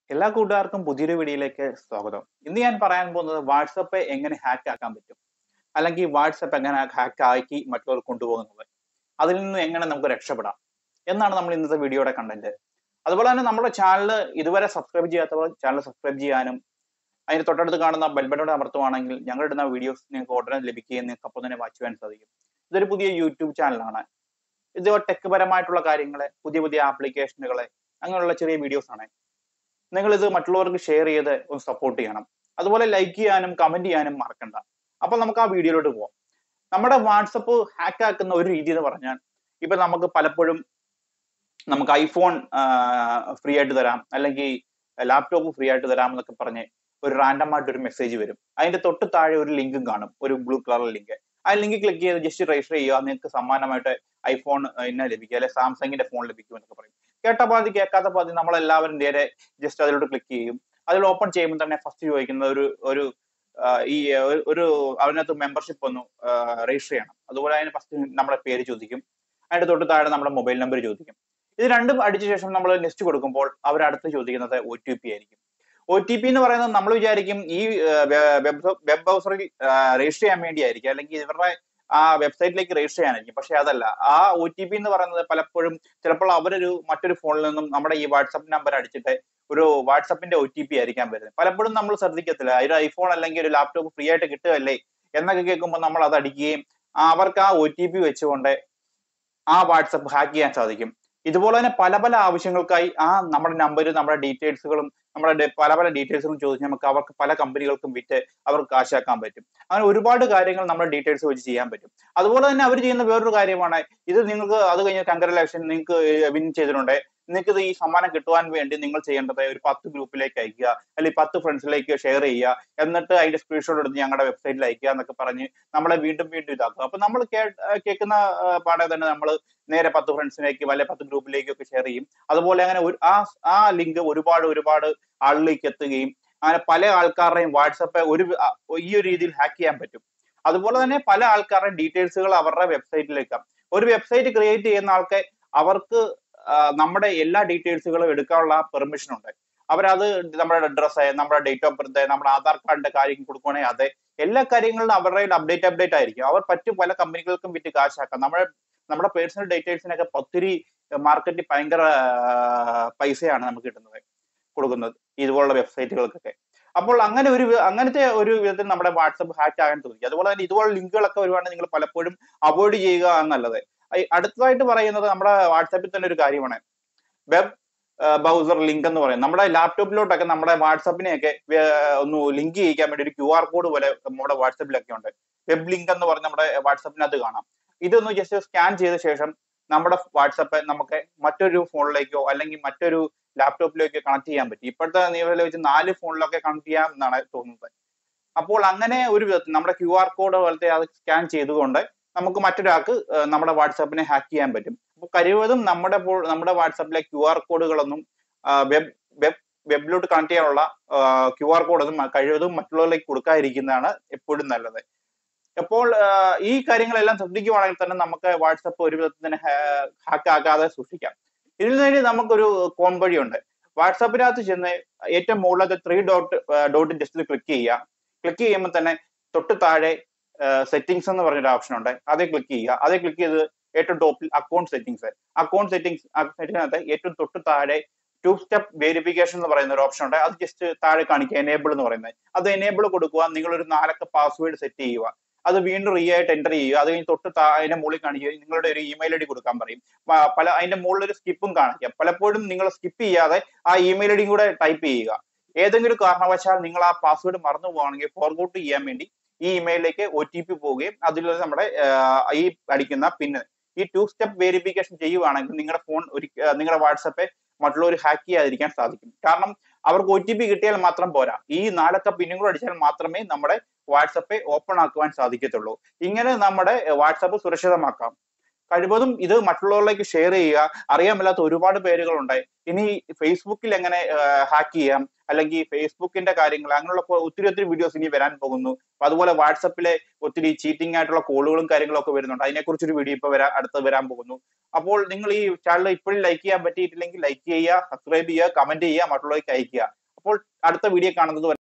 എല്ലാ കൂട്ടുകാർക്കും പുതിയൊരു വീഡിയോയിലേക്ക് സ്വാഗതം ഇന്ന് ഞാൻ പറയാൻ പോകുന്നത് വാട്സപ്പ് എങ്ങനെ ഹാക്ക് ആക്കാൻ പറ്റും അല്ലെങ്കിൽ വാട്സപ്പ് എങ്ങനെ ഹാക്ക് ആക്കി മറ്റുള്ളവർ കൊണ്ടുപോകുന്നത് അതിൽ നിന്ന് എങ്ങനെ നമുക്ക് രക്ഷപ്പെടാം എന്നാണ് നമ്മൾ ഇന്നത്തെ വീഡിയോയുടെ കണ്ടന്റ് അതുപോലെ തന്നെ നമ്മുടെ ചാനൽ ഇതുവരെ സബ്സ്ക്രൈബ് ചെയ്യാത്തവർ ചാനൽ സബ്സ്ക്രൈബ് ചെയ്യാനും അതിന് തൊട്ടടുത്ത് കാണുന്ന ബെൽ ബട്ടൺ അമർത്തുവാണെങ്കിൽ ഞങ്ങൾ ഇടുന്ന വീഡിയോസ് നിങ്ങൾക്ക് ഉടനെ ലഭിക്കുകയും നിങ്ങൾക്ക് അപ്പോൾ തന്നെ വാച്ച് ചെയ്യാൻ സാധിക്കും ഇതൊരു പുതിയ യൂട്യൂബ് ചാനലാണ് ഇത് ടെക് പരമായിട്ടുള്ള കാര്യങ്ങളെ പുതിയ പുതിയ ആപ്ലിക്കേഷനുകളെ അങ്ങനെയുള്ള ചെറിയ വീഡിയോസ് ആണ് നിങ്ങൾ ഇത് മറ്റുള്ളവർക്ക് ഷെയർ ചെയ്ത് ഒന്ന് സപ്പോർട്ട് ചെയ്യണം അതുപോലെ ലൈക്ക് ചെയ്യാനും കമന്റ് ചെയ്യാനും മറക്കണ്ട അപ്പൊ നമുക്ക് ആ വീഡിയോയിലോട്ട് പോവാം നമ്മുടെ വാട്സപ്പ് ഹാക്ക് ആക്കുന്ന ഒരു രീതി എന്ന് പറഞ്ഞാൽ ഇപ്പൊ നമുക്ക് പലപ്പോഴും നമുക്ക് ഐഫോൺ ഫ്രീ ആയിട്ട് തരാം അല്ലെങ്കിൽ ലാപ്ടോപ്പ് ഫ്രീ ആയിട്ട് തരാം എന്നൊക്കെ പറഞ്ഞ് ഒരു റാൻഡം ആയിട്ട് ഒരു മെസ്സേജ് വരും അതിന്റെ തൊട്ട് താഴെ ഒരു ലിങ്കും കാണും ഒരു ബ്ലൂ കളർ ലിങ്ക് ആ ലിങ്ക് ക്ലിക്ക് ചെയ്ത് ജസ്റ്റ് രജിസ്റ്റർ ചെയ്യുക നിങ്ങൾക്ക് സമ്മാനമായിട്ട് ഐഫോൺ ഇന്ന ലഭിക്കുക അല്ലെങ്കിൽ സാംസങ്ങിന്റെ ഫോൺ ലഭിക്കും എന്നൊക്കെ പറയും കേട്ട പാതി കേൾക്കാത്ത പാതി നമ്മളെല്ലാവരും നേരെ ജസ്റ്റ് അതിലോട്ട് ക്ലിക്ക് ചെയ്യും അതിൽ ഓപ്പൺ ചെയ്യുമ്പോൾ തന്നെ ഫസ്റ്റ് ചോദിക്കുന്ന ഒരു ഒരു ആ, ഈ ഒരു- ഒരു അതിനകത്ത് മെമ്പർഷിപ്പ് ഒന്ന് രജിസ്റ്റർ ചെയ്യണം അതുപോലെ അതിന് ഫസ്റ്റ് നമ്മുടെ പേര് ചോദിക്കും അതിന്റെ തൊട്ട് താഴെ നമ്മുടെ മൊബൈൽ നമ്പർ ചോദിക്കും ഇത് രണ്ടും അടിച്ച ശേഷം നമ്മൾ നെക്സ്റ്റ് കൊടുക്കുമ്പോൾ അവർ അടുത്ത് ചോദിക്കുന്നത് ഒ ടി പി ആയിരിക്കും ഒ ടി പി എന്ന് പറയുന്നത് നമ്മൾ വിചാരിക്കും ഈ വെബ് വെബ് ബ്രൗസറിൽ രജിസ്റ്റർ ചെയ്യാൻ വേണ്ടിയായിരിക്കും അല്ലെങ്കിൽ ഇവരുടെ ആ വെബ്സൈറ്റിലേക്ക് രജിസ്റ്റർ ചെയ്യാനായിരിക്കും പക്ഷെ അതല്ല ആ ഒ ടി പി എന്ന് പറയുന്നത് പലപ്പോഴും ചിലപ്പോൾ അവരൊരു മറ്റൊരു ഫോണിൽ നിന്നും നമ്മുടെ ഈ വാട്സപ്പ് നമ്പർ അടിച്ചിട്ട് ഒരു വാട്സപ്പിന്റെ ഒ ടി പി ആയിരിക്കാൻ വരുന്നത് പലപ്പോഴും നമ്മൾ ശ്രദ്ധിക്കത്തില്ല ഒരു ഐഫോൺ അല്ലെങ്കിൽ ഒരു ലാപ്ടോപ്പ് ഫ്രീ ആയിട്ട് കിട്ടുകയല്ലേ എന്നൊക്കെ കേൾക്കുമ്പോൾ നമ്മൾ അത് അടിക്കുകയും ആ അവർക്ക് ആ ഒ ടി പി വെച്ചുകൊണ്ട് ആ വാട്സപ്പ് ഹാക്ക് ചെയ്യാൻ സാധിക്കും ഇതുപോലെ തന്നെ പല പല ആവശ്യങ്ങൾക്കായി ആ നമ്മുടെ നമ്പർ നമ്മുടെ ഡീറ്റെയിൽസുകളും നമ്മുടെ ഡെ- പല പല ഡീറ്റെയിൽസുകളും ചോദിച്ച് നമുക്ക് അവർക്ക് പല കമ്പനികൾക്കും വിറ്റ് അവർക്ക് കാശാക്കാൻ പറ്റും അങ്ങനെ ഒരുപാട് കാര്യങ്ങൾ നമ്മുടെ ഡീറ്റെയിൽസ് വെച്ച് ചെയ്യാൻ പറ്റും അതുപോലെ തന്നെ അവർ ചെയ്യുന്ന വേറൊരു കാര്യമാണ് ഇത് നിങ്ങൾക്ക് അത് കഴിഞ്ഞ് കൺഗ്രാലേഷൻ നിങ്ങൾക്ക് വിൻ ചെയ്തിട്ടുണ്ട് നിങ്ങൾക്ക് ഇത് ഈ സമ്മാനം കിട്ടുവാൻ വേണ്ടി നിങ്ങൾ ചെയ്യേണ്ടത് ഒരു പത്ത് ഗ്രൂപ്പിലേക്ക് അയക്കുക അല്ലെങ്കിൽ പത്ത് ഫ്രണ്ട്സിലേക്ക് ഷെയർ ചെയ്യുക എന്നിട്ട് അതിന്റെ സ്ക്രീൻഷോട്ട് എടുത്ത് ഞങ്ങളുടെ വെബ്സൈറ്റിൽ അയക്കുക എന്നൊക്കെ പറഞ്ഞ് നമ്മളെ വീണ്ടും വീണ്ടും ഇതാക്കുക അപ്പൊ നമ്മൾ കേൾക്കുന്ന ആ, പാടെ തന്നെ നമ്മൾ നേരെ പത്ത് ഫ്രണ്ട്സിലേക്ക് വല്ല പത്ത് ഗ്രൂപ്പിലേക്കൊക്കെ ഷെയർ ചെയ്യും അതുപോലെ അങ്ങനെ ഒരു ആ ആ ലിങ്ക് ഒരുപാട് ഒരുപാട് ആളിലേക്ക് എത്തുകയും അങ്ങനെ പല ആൾക്കാരുടെയും വാട്സപ്പ് ഒരു ആ, ഈ ഒരു രീതിയിൽ ഹാക്ക് ചെയ്യാൻ പറ്റും അതുപോലെ തന്നെ പല ആൾക്കാരുടെയും ഡീറ്റെയിൽസുകൾ അവരുടെ വെബ്സൈറ്റിലേക്ക് ഒരു വെബ്സൈറ്റ് ക്രിയേറ്റ് ചെയ്യുന്ന ആൾക്ക് അവർക്ക് ആ, നമ്മുടെ എല്ലാ ഡീറ്റെയിൽസുകളും എടുക്കാനുള്ള പെർമിഷൻ ഉണ്ട് അവരത് നമ്മുടെ അഡ്രസ്സ് നമ്മുടെ ഡേറ്റ് ഓഫ് ബർത്ത് നമ്മുടെ ആധാർ കാർഡിന്റെ കാര്യം കൊടുക്കുകയാണെങ്കിൽ അതെ എല്ലാ കാര്യങ്ങളിലും അവരുടെ അപ്ഡേറ്റ് അപ്ഡേറ്റ് ആയിരിക്കും അവർ പറ്റും പല കമ്പനികൾക്കും വിറ്റ് കാശാക്കാം നമ്മുടെ നമ്മുടെ പേഴ്സണൽ ഡീറ്റെയിൽസിനൊക്കെ ഒത്തിരി മാർക്കറ്റിൽ ഭയങ്കര ആ, പൈസയാണ് നമുക്ക് കിട്ടുന്നത് കൊടുക്കുന്നത് ഇതുപോലുള്ള വെബ്സൈറ്റുകൾക്കൊക്കെ അപ്പോൾ അങ്ങനെ ഒരു വി- അങ്ങനത്തെ ഒരു വിധത്തിൽ നമ്മുടെ വാട്സപ്പ് ഹാക്ക് ആകാൻ ശ്രമിക്കുക അതുപോലെ തന്നെ ഇതുപോലുള്ള ലിങ്കുകളൊക്കെ വരുവാണെങ്കിൽ നിങ്ങൾ പലപ്പോഴും അവോയ്ഡ് ചെയ്യുക എന്നുള്ളത് ഐ- അടുത്തതായിട്ട് പറയുന്നത് നമ്മുടെ വാട്സാപ്പിൽ തന്നെ ഒരു കാര്യമാണ് വെബ് ബ്രൗസർ ലിങ്ക് എന്ന് പറയും നമ്മുടെ ലാപ്ടോപ്പിലോട്ടൊക്കെ നമ്മുടെ വാട്സാപ്പിനെയൊക്കെ വേ- ഒന്ന് ലിങ്ക് ചെയ്യിക്കാൻ വേണ്ടി ഒരു ക്യു ആർ കോഡ് പോലെ നമ്മുടെ വാട്സാപ്പിലൊക്കെ ഉണ്ട് വെബ് ലിങ്ക് എന്ന് പറഞ്ഞ് നമ്മുടെ വാട്സാപ്പിനകത്ത് കാണാം ഇതൊന്ന് ജസ്റ്റ് സ്കാൻ ചെയ്ത ശേഷം നമ്മുടെ വാട്സാപ്പ് നമുക്ക് മറ്റൊരു ഫോണിലേക്കോ അല്ലെങ്കിൽ മറ്റൊരു ലാപ്ടോപ്പിലേക്കോ കണക്ട് ചെയ്യാൻ പറ്റും ഇപ്പോഴത്തെ നിലവിൽ വെച്ച് നാല് ഫോണിലൊക്കെ കണക്ട് ചെയ്യാം എന്നാണ് തോന്നുന്നത് അപ്പോൾ അങ്ങനെ ഒരു വിധത്തിൽ നമ്മുടെ ക്യു ആർ കോഡ് പോലത്തെ അത് സ്കാൻ ചെയ്തുകൊണ്ട് നമുക്ക് മറ്റൊരാൾക്ക് ഏഹ് നമ്മുടെ വാട്സാപ്പിനെ ഹാക്ക് ചെയ്യാൻ പറ്റും അപ്പോൾ കഴിവതും നമ്മുടെ പോ- നമ്മുടെ വാട്സാപ്പിലെ ക്യു ആർ കോഡുകളൊന്നും വെബ് വെബ് വെബിലോട്ട് കണക്ട് ചെയ്യാനുള്ള ക്യു ആർ കോഡൊന്നും കഴിവതും മറ്റുള്ളവരിലേക്ക് കൊടുക്കാതിരിക്കുന്നതാണ് എപ്പോഴും നല്ലത് അപ്പോൾ ആഹ് ഈ കാര്യങ്ങളെല്ലാം ശ്രദ്ധിക്കുവാണെങ്കിൽ തന്നെ നമുക്ക് വാട്സപ്പ് ഒരു വിധത്തിൽ തന്നെ ഹാക്ക് ആക്കാതെ സൂക്ഷിക്കാം ഇതിനു വേണ്ടി നമുക്കൊരു കോൺ വഴിയുണ്ട് വാട്സാപ്പിനകത്ത് ചെന്ന് ഏറ്റവും മുകളിലത്തെ three dot dot just click ചെയ്യുക ക്ലിക്ക് ചെയ്യുമ്പോൾ തന്നെ തൊട്ട് താഴെ സെറ്റിംഗ്സ് എന്ന് പറഞ്ഞൊരു ഓപ്ഷൻ ഉണ്ട് അതേ ക്ലിക്ക് ചെയ്യുക അതേ ക്ലിക്ക് ചെയ്ത് ഏറ്റവും ടോപ്പിൽ അക്കൗണ്ട് സെറ്റിംഗ്സ് അക്കൗണ്ട് സെറ്റിംഗ്സ് സെറ്റിംഗിനകത്ത് ഏറ്റവും തൊട്ട് താഴെ ടു സ്റ്റെപ്പ് വെരിഫിക്കേഷൻ എന്ന് പറയുന്ന ഒരു ഓപ്ഷൻ ഉണ്ട് അത് ജസ്റ്റ് താഴെ കാണിക്കുക എനേബിൾ എന്ന് പറയുന്നത് അത് എനേബിൾ കൊടുക്കുക നിങ്ങൾ ഒരു നാലക്ക പാസ്വേഡ് സെറ്റ് ചെയ്യുക അത് വീണ്ടും റീ ആയിട്ട് എൻ്റർ ചെയ്യുക അത് കഴിഞ്ഞ് തൊട്ട് താ- അതിന്റെ മുകളിൽ കാണിക്കുക നിങ്ങളുടെ ഒരു ഇമെയിൽ ഐ ഡി കൊടുക്കാൻ പറയും പ- പല അതിന്റെ മുകളിൽ ഒരു സ്കിപ്പും കാണിക്കാം പലപ്പോഴും നിങ്ങൾ സ്കിപ്പ് ചെയ്യാതെ ആ ഇമെയിൽ ഐ ഡിയും കൂടെ ടൈപ്പ് ചെയ്യുക ഏതെങ്കിലും കാരണവശാൽ നിങ്ങൾ ആ പാസ്വേഡ് മറന്നു പോവുകയാണെങ്കിൽ ഫോർഗോട്ട് ചെയ്യാൻ വേണ്ടി ഈ ഇമെയിലിലേക്ക് ഒ ടി പി പോവുകയും അതിൽ നമ്മുടെ ആഹ്, ഈ അടിക്കുന്ന പിന്നെ ഈ ടു സ്റ്റെപ്പ് വെരിഫിക്കേഷൻ ചെയ്യുവാണെങ്കിൽ നിങ്ങളുടെ ഫോൺ ഒരു നിങ്ങളുടെ വാട്സപ്പ് മറ്റുള്ളവർ ഹാക്ക് ചെയ്യാതിരിക്കാൻ സാധിക്കും കാരണം അവർക്ക് ഒ ടി പി കിട്ടിയാൽ മാത്രം പോരാ ഈ നാലക്ക പിന്നും കൂടെ അടിച്ചാൽ മാത്രമേ നമ്മുടെ വാട്സപ്പ് ഓപ്പൺ ആക്കുവാൻ സാധിക്കത്തുള്ളൂ ഇങ്ങനെ നമ്മുടെ വാട്സപ്പ് സുരക്ഷിതമാക്കാം കഴിവതും ഇത് മറ്റുള്ളവരിലേക്ക് ഷെയർ ചെയ്യുക അറിയാൻ മേലാത്ത ഒരുപാട് പേരുകളുണ്ട് ഇനി ഫേസ്ബുക്കിൽ എങ്ങനെ ഹാക്ക് ചെയ്യാം അല്ലെങ്കിൽ ഫേസ്ബുക്കിന്റെ കാര്യങ്ങൾ അങ്ങനെയുള്ള കൊ- ഒത്തിരി ഒത്തിരി വീഡിയോസ് ഇനി വരാൻ പോകുന്നു അപ്പൊ അതുപോലെ വാട്സപ്പിലെ ഒത്തിരി ചീറ്റിംഗ് ആയിട്ടുള്ള കോളുകളും കാര്യങ്ങളും ഒക്കെ വരുന്നുണ്ട് അതിനെക്കുറിച്ച് ഒരു വീഡിയോ ഇപ്പൊ വരാ അടുത്ത് വരാൻ പോകുന്നു അപ്പോൾ നിങ്ങൾ ഈ ചാനൽ ഇപ്പോഴും ലൈക്ക് ചെയ്യാൻ പറ്റിയിട്ടില്ലെങ്കിൽ ലൈക്ക് ചെയ്യുക സബ്സ്ക്രൈബ് ചെയ്യുക കമന്റ് ചെയ്യുക മറ്റുള്ളവർക്ക് അയക്കുക അപ്പോൾ അടുത്ത വീഡിയോ കാണുന്നത് വരെ